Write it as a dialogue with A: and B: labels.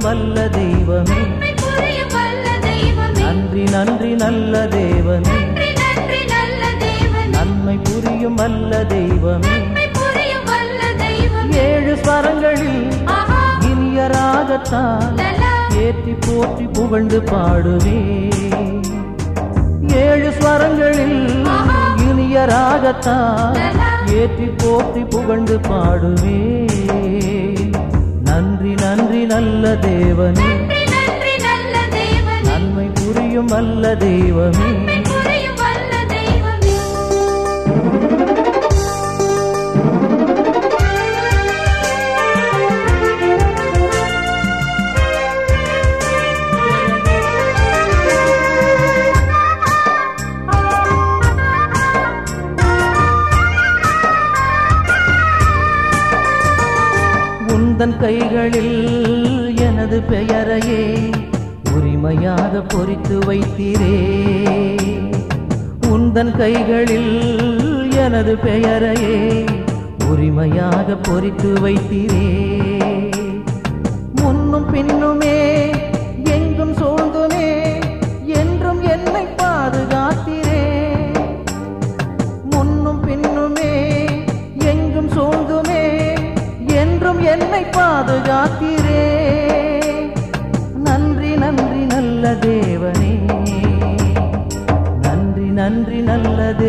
A: வல்ல தெய்வமே
B: நன்மை புரியும் வல்ல தெய்வமே
A: நன்றி நன்றி நல்ல தேவனே
B: நன்றி நன்றி நல்ல தேவனே
A: நன்மை புரியும் வல்ல தெய்வமே
B: நன்மை புரியும் வல்ல தெய்வமே
A: ஏழு ஸ்வரங்களில்
B: ஆஹா
A: இனிய ராகத்தான்
B: லலா
A: ஏற்றி போற்றி புகழ்ந்து பாடுவே ஏழு ஸ்வரங்களில் இனிய ராகத்தான் ஏற்றி போற்றி புகழ்ந்து பாடுவே நன்றி நன்றி நல்ல தேவனே
B: நன்றி நன்றி நல்ல தேவனே
A: நன்மை புரியும் அல்ல தெய்வமே
B: நன்மை புரியும் வல்ல தெய்வமே
A: உந்தன் கைகளில் எனது பெயரையே உரிமையாக பொறித்து வைத்தீரே உந்தன் கைகளில் எனது பெயரையே உரிமையாக பொறித்து வைத்தீரே முன்னும் பின்னுமே எங்கும் சூழ்ந்துமே என்றும் என்னை பாதுகாத்தீரே முன்னும் பின்னுமே எங்கும் சூழ்ந்துமே என்றும் என்னை பாதுகாத்தீரே நன்றி நன்றி நல்ல தேவனே நன்றி நன்றி நல்ல